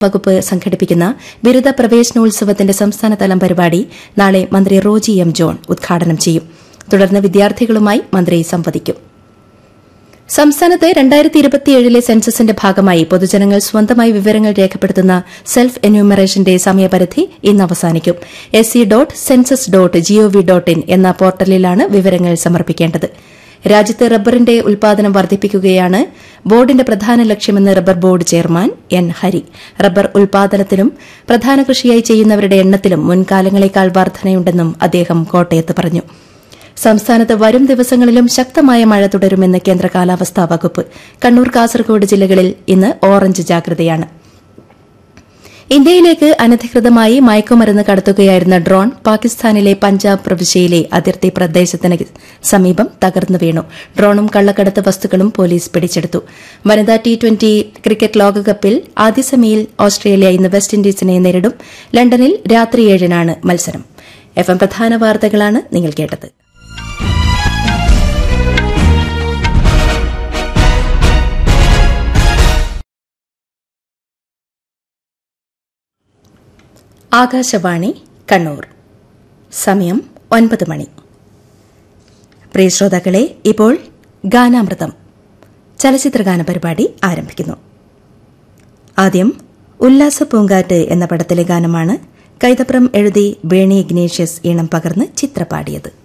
വകുപ്പ് സംഘടിപ്പിക്കുന്ന ബിരുദ പ്രവേശനോത്സവത്തിന്റെ സംസ്ഥാനതലം പരിപാടി നാളെ മന്ത്രി റോജി എം ജോൺ ഉദ്ഘാടനം ചെയ്യും തുടർന്ന് വിദ്യാർത്ഥികളുമായി മന്ത്രി സംവദിക്കും സംസ്ഥാനത്ത് രണ്ടായിരത്തി ഇരുപത്തിയേഴിലെ സെൻസസിന്റെ ഭാഗമായി പൊതുജനങ്ങൾ സ്വന്തമായി വിവരങ്ങൾ രേഖപ്പെടുത്തുന്ന സെൽഫ് എന്യൂമറേഷന്റെ സമയപരിധി ഇന്ന് അവസാനിക്കും S C dot census dot GOV dot in എന്ന പോർട്ടലിലാണ് വിവരങ്ങൾ സമർപ്പിക്കേണ്ടത് രാജ്യത്ത് റബ്ബറിന്റെ ഉൽപാദനം വർദ്ധിപ്പിക്കുകയാണ് ബോർഡിന്റെ പ്രധാന ലക്ഷ്യമെന്ന് rubber board chairman N Hari rubber ഉൽപാദനത്തിലും പ്രധാന കൃഷിയായി ചെയ്യുന്നവരുടെ എണ്ണത്തിലും മുൻകാലങ്ങളേക്കാൾ വർധനയുണ്ടെന്നും അദ്ദേഹം കോട്ടയത്ത് പറഞ്ഞു സംസ്ഥാനത്ത് വരും ദിവസങ്ങളിലും ശക്തമായ മഴ തുടരുമെന്ന് കേന്ദ്ര കാലാവസ്ഥാ വകുപ്പ് കണ്ണൂർ കാസർഗോഡ് ജില്ലകളിൽ ഇന്ന് ഓറഞ്ച് ജാഗ്രതയാണ് ഇന്ത്യയിലേക്ക് അനധികൃതമായി മയക്കുമരുന്ന് കടത്തുകയായിരുന്ന ഡ്രോൺ പാകിസ്ഥാനിലെ പഞ്ചാബ് പ്രവിശ്യയിലെ അതിർത്തി പ്രദേശത്തിന് സമീപം തകർന്നു വീണു ഡ്രോണും കള്ളക്കടത്ത് വസ്തുക്കളും പോലീസ് പിടിച്ചെടുത്തു വനിതാ ടി ട്വന്റി ക്രിക്കറ്റ് ലോകകപ്പിൽ ആദ്യ സെമിയിൽ ഓസ്ട്രേലിയ ഇന്ന് വെസ്റ്റ് ഇൻഡീസിനെ നേരിടും ലണ്ടനിൽ രാത്രി ഏഴിനാണ് മത്സരം എഫ് എം പ്രധാന വാർത്തകളാണ് നിങ്ങൾ കേട്ടത് ആകാശവാണി കണ്ണൂർ സമയം ഒൻപത് മണി പ്രിയ ശ്രോതാക്കളെ ഇപ്പോൾ ഗാനാമൃതം ചലച്ചിത്രഗാന പരിപാടി ആരംഭിക്കുന്നു ആദ്യം ഉല്ലാസ പൂങ്കാറ്റ് എന്ന പടത്തിലെ ഗാനമാണ് കൈതപ്രം എഴുതി ബേണി ഇഗ്നേഷ്യസ് ഈണം പകർന്ന് ചിത്രപാടിയത്